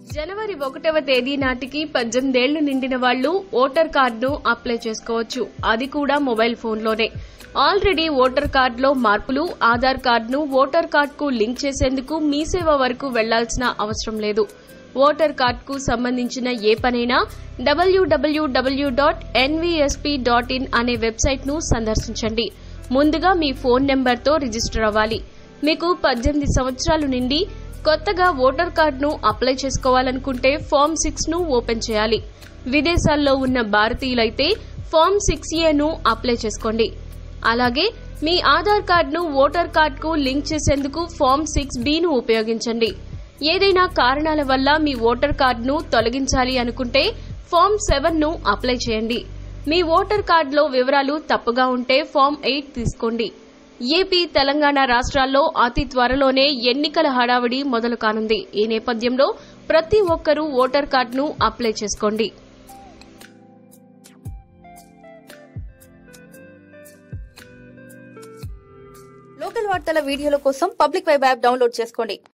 జనవరి ఒకటవ తేదీ నాటికి పద్దెనిమిదేళ్లు నిండిన వాళ్లు ఓటర్ కార్డును అప్లై చేసుకోవచ్చు అది కూడా మొబైల్ ఫోన్లోనే ఆల్రెడీ ఓటర్ కార్డులో మార్పులు ఆధార్ కార్డును ఓటర్ కార్డుకు లింక్ చేసేందుకు మీ సేవ వరకు వెళ్లాల్సిన అవసరం లేదు ఓటర్ కార్డుకు సంబంధించిన ఏ పనైనా డబ్ల్యూడబ్ల్యూడబ్ల్యూ డాట్ ఎన్వీఎస్పీ డాట్ ఇన్ అనే వెబ్సైట్ను సందర్శించండి ముందుగా మీ ఫోన్ నెంబర్తో రిజిస్టర్ అవ్వాలి మీకు పద్దెనిమిది సంవత్సరాలు నిండి కొత్తగా ఓటర్ కార్డును అప్లై చేసుకోవాలనుకుంటే ఫామ్ సిక్స్ ను ఓపెన్ చేయాలి విదేశాల్లో ఉన్న భారతీయులైతే ఫామ్ సిక్స్ ను అప్లై చేసుకోండి అలాగే మీ ఆధార్ కార్డును ఓటర్ కార్డుకు లింక్ చేసేందుకు ఫామ్ సిక్స్ ను ఉపయోగించండి ఏదైనా కారణాల వల్ల మీ ఓటర్ కార్డును తొలగించాలి అనుకుంటే ఫామ్ సెవెన్ ను అప్లై చేయండి మీ ఓటర్ కార్డులో వివరాలు తప్పుగా ఉంటే ఫామ్ ఎయిట్ తీసుకోండి ఏపీ తెలంగాణ రాష్ట్రాల్లో అతి త్వరలోనే ఎన్నికల హడావిడి మొదలు కానుంది ఈ నేపథ్యంలో ప్రతి ఒక్కరూ ఓటర్ కార్డును అప్లై చేసుకోండి లోకల్ వార్తల వీడియోల కోసం పబ్లిక్ వెబ్ యాప్ డౌన్లోడ్ చేసుకోండి